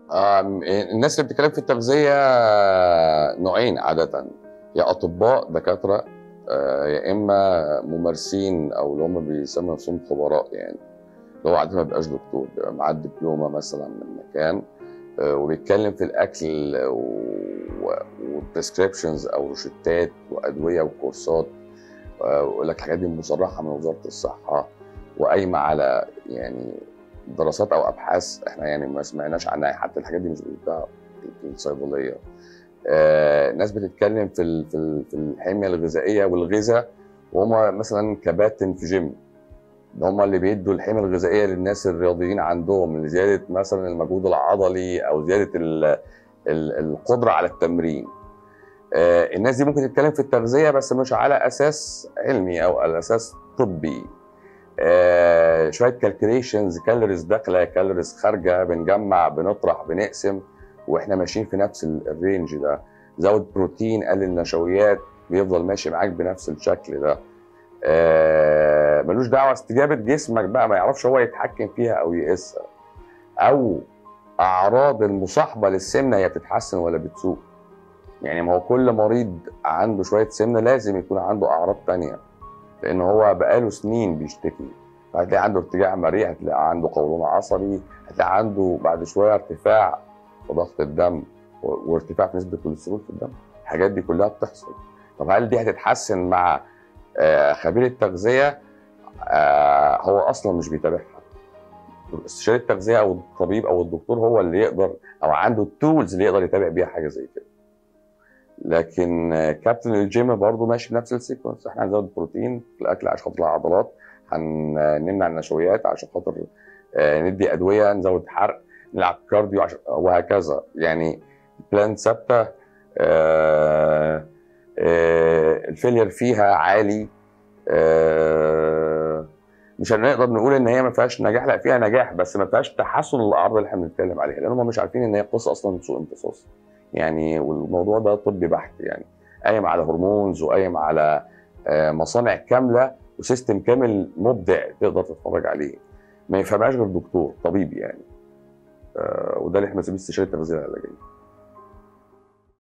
آم، الناس اللي بتتكلم في التغذيه نوعين عاده يا اطباء دكاتره آه، يا اما ممارسين او اللي هم بيسموا نفسهم خبراء يعني اللي هو عاده ما بيبقاش دكتور بيبقى معاه دبلومه مثلا من مكان آه، وبيتكلم في الاكل وبريسكريبشنز او روشتات وادويه وكورسات آه، ويقول لك الحاجات دي مصرحه من وزاره الصحه وقايمه على يعني دراسات او ابحاث احنا يعني ما سمعناش عنها حتى الحاجات دي مش بتتباع في الصيدليه آه، ناس بتتكلم في ال- في ال- في الحميه الغذائيه والغذاء وهم مثلا كباتن في جيم ده هم اللي بيدوا الحميه الغذائيه للناس الرياضيين عندهم لزياده مثلا المجهود العضلي او زياده ال ال القدره على التمرين آه، الناس دي ممكن تتكلم في التغذيه بس مش على اساس علمي او على اساس طبي آه، شويه كالكوليشنز كالوريز داخله كالوريز خارجه بنجمع بنطرح بنقسم واحنا ماشيين في نفس ال- الرينج ده زود بروتين قلل نشويات بيفضل ماشي معاك بنفس الشكل ده آه، ملوش دعوه استجابه جسمك بقى ما يعرفش هو يتحكم فيها او يقيسها او اعراض المصاحبه للسمنه هي بتتحسن ولا بتسوء يعني ما هو كل مريض عنده شويه سمنه لازم يكون عنده اعراض تانية لان هو بقاله سنين بيشتكي هتلاقي عنده ارتجاع مريء هتلاقي عنده قولون عصبي هتلاقي عنده بعد شويه ارتفاع في ضغط الدم و- وارتفاع في نسبه الكوليسترول في الدم الحاجات دي كلها بتحصل طب هل دي هتتحسن مع آه، خبير التغذيه آه، هو اصلا مش بيتابعها استشاري التغذيه او الطبيب او الدكتور هو اللي يقدر او عنده التولز اللي يقدر يتابع بيها حاجه زي كده لكن آه، كابتن الجيم برضه ماشي بنفس السيكونس احنا هنزود بروتين في الاكل عشان خاطر العضلات هنمنع النشويات عشان خاطر آه، ندي ادويه نزود حرق نلعب كارديو عشان وهكذا يعني بلان ثابته آه، آه، الفيلير فيها عالي آه، مش هنقدر نقول ان هي ما فيهاش نجاح لا فيها نجاح بس ما فيهاش تحسن الاعراض اللي احنا بنتكلم عليها لان هم مش عارفين ان هي قصه اصلا سوء امتصاص يعني والموضوع ده طبي بحت يعني قايم على هرمونز وقايم على آه، مصانع كامله وسيستم كامل مبدع تقدر تتفرج عليه ما يفهمهاش غير دكتور طبيب يعني آه، وده اللي احنا بنسميه استشاري التغذيه العلاجيه